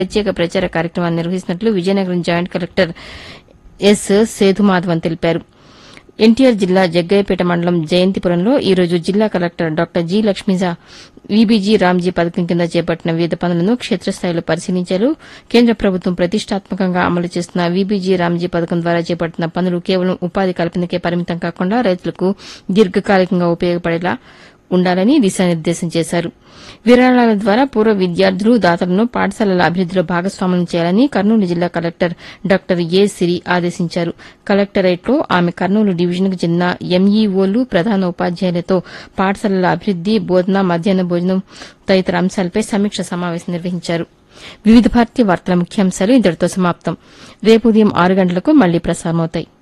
ప్రత్యేక ప్రచార కార్యక్రమాన్ని నిర్వహిస్తున్నట్లు Vizianagaram joint collector S Sethumadhavan తెలిపారు ఎన్టీఆర్ జిల్లా జగ్గయ్యపేట మండలం జయంతిపురంలో ఈ రోజు జిల్లా collector doctor G Lakshmisha VBG RAM G పథకం కింద చేపట్టిన వివిధ పనులను క్షేత్రస్థాయిలో పరిశీలించారు కేంద్ర ప్రభుత్వం ప్రతిష్టాత్మకంగా అమలు చేస్తున్న వీబీజీ రామ్జీ పథకం ద్వారా చేపట్టిన పనులు కేవలం ఉపాధి కల్పనకే పరిమితం కాకుండా రైతులకు దీర్ఘకాలికంగా ఉపయోగపడేలా ఉండాలని దిశానిర్దేశం చేశారు విరాళాల ద్వారా పూర్వ విద్యార్థులు దాతలను పాఠశాలల అభివృద్దిలో భాగస్వాములను చేయాలని కర్నూలు జిల్లా కలెక్టర్ డాక్టర్ ఏ సిరి ఆదేశించారు కలెక్టరేట్లో ఆమె కర్నూలు డివిజన్కు చెందిన ఎంఈఓలు ప్రధాన ఉపాధ్యాయులతో పాఠశాలల అభివృద్ది బోధన మధ్యాహ్న భోజనం తదితర అంశాలపై సమీక్ష సమావేశం నిర్వహించారు వివిధ భారతి వార్తల ముఖ్యాంశాలు ఇంతటితో సమాప్తం రేపు ఉదయం ఆరు గంటలకు మళ్లీ ప్రసారమవుతాయి